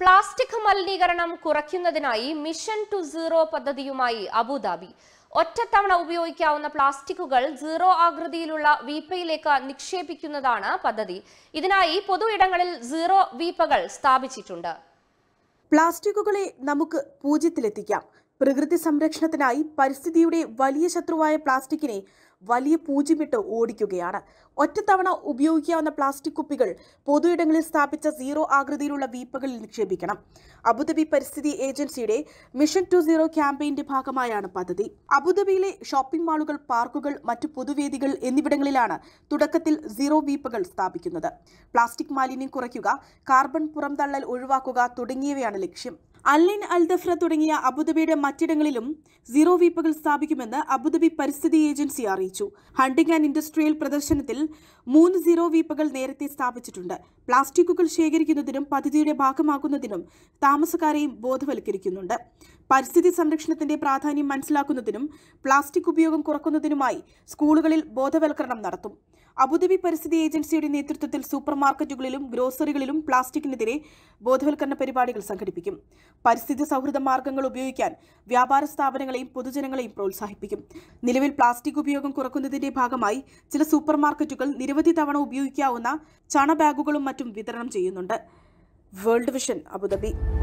plastic മലിനീകരണം കുറയ്ക്കുന്നതിനായി mission to zero പദ്ധതിയുമായി അബുദാബി ഒറ്റത്തവണ ഉപയോഗിക്കാവുന്ന പ്ലാസ്റ്റിക്കുകൾ സീറോ ആകൃതിയിലുള്ള വീപ്പയിലേക്ക് നിക്ഷേപിക്കുന്നതാണ് പദ്ധതി ഇതിനായി പൊതു ഇടങ്ങളിൽ സീറോ വീപ്പകൾ സ്ഥാപിച്ചിട്ടുണ്ട് പ്ലാസ്റ്റിക്കുകളെ നമുക്ക് പൂജ്യത്തിലെത്തിക്കാം പ്രകൃതി സംരക്ഷണത്തിനായി പരിസ്ഥിതിയുടെ വലിയ ശത്രുവായ പ്ലാസ്റ്റിക്കിനെ വലിയ പൂജ്യമിട്ട് ഓടിക്കുകയാണ് ഒറ്റത്തവണ ഉപയോഗിക്കാവുന്ന പ്ലാസ്റ്റിക് കുപ്പികൾ പൊതുയിടങ്ങളിൽ സ്ഥാപിച്ച സീറോ ആകൃതിയിലുള്ള വീപ്പകളിൽ നിക്ഷേപിക്കണം അബുദാബി പരിസ്ഥിതി ഏജൻസിയുടെ മിഷൻ ടു സീറോ ക്യാമ്പയിന്റെ ഭാഗമായാണ് പദ്ധതി അബുദാബിയിലെ ഷോപ്പിംഗ് മാളുകൾ പാർക്കുകൾ മറ്റു പൊതുവേദികൾ എന്നിവിടങ്ങളിലാണ് തുടക്കത്തിൽ സീറോ വീപ്പകൾ സ്ഥാപിക്കുന്നത് പ്ലാസ്റ്റിക് മാലിന്യം കുറയ്ക്കുക കാർബൺ പുറംതള്ളൽ ഒഴിവാക്കുക തുടങ്ങിയവയാണ് ലക്ഷ്യം അൽലിൻ അൽദഫ്ര തുടങ്ങിയ അബുദാബിയുടെ മറ്റിടങ്ങളിലും സീറോ വീപ്പകൾ സ്ഥാപിക്കുമെന്ന് അബുദാബി പരിസ്ഥിതി ഏജൻസി അറിയിച്ചു ഹണ്ടിംഗ് ആൻഡ് ഇൻഡസ്ട്രിയൽ പ്രദർശനത്തിൽ മൂന്ന് സീറോ വീപ്പകൾ നേരത്തെ സ്ഥാപിച്ചിട്ടുണ്ട് പ്ലാസ്റ്റിക്കുകൾ ശേഖരിക്കുന്നതിനും പദ്ധതിയുടെ ഭാഗമാക്കുന്നതിനും താമസക്കാരെയും ബോധവൽക്കരിക്കുന്നുണ്ട് പരിസ്ഥിതി സംരക്ഷണത്തിന്റെ പ്രാധാന്യം മനസ്സിലാക്കുന്നതിനും പ്ലാസ്റ്റിക് ഉപയോഗം കുറക്കുന്നതിനുമായി സ്കൂളുകളിൽ ബോധവൽക്കരണം നടത്തും അബുദാബി പരിസ്ഥിതി ഏജൻസിയുടെ നേതൃത്വത്തിൽ സൂപ്പർ മാർക്കറ്റുകളിലും ഗ്രോസറികളിലും പ്ലാസ്റ്റിക്കിനെതിരെ ബോധവൽക്കരണ പരിപാടികൾ സംഘടിപ്പിക്കും പരിസ്ഥിതി സൗഹൃദ മാർഗങ്ങൾ ഉപയോഗിക്കാൻ വ്യാപാര സ്ഥാപനങ്ങളെയും പൊതുജനങ്ങളെയും പ്രോത്സാഹിപ്പിക്കും നിലവിൽ പ്ലാസ്റ്റിക് ഉപയോഗം കുറക്കുന്നതിന്റെ ഭാഗമായി ചില സൂപ്പർ മാർക്കറ്റുകൾ നിരവധി തവണ ഉപയോഗിക്കാവുന്ന ചണ ബാഗുകളും മറ്റും വിതരണം ചെയ്യുന്നുണ്ട് വേൾഡ് വിഷൻ അബുദാബി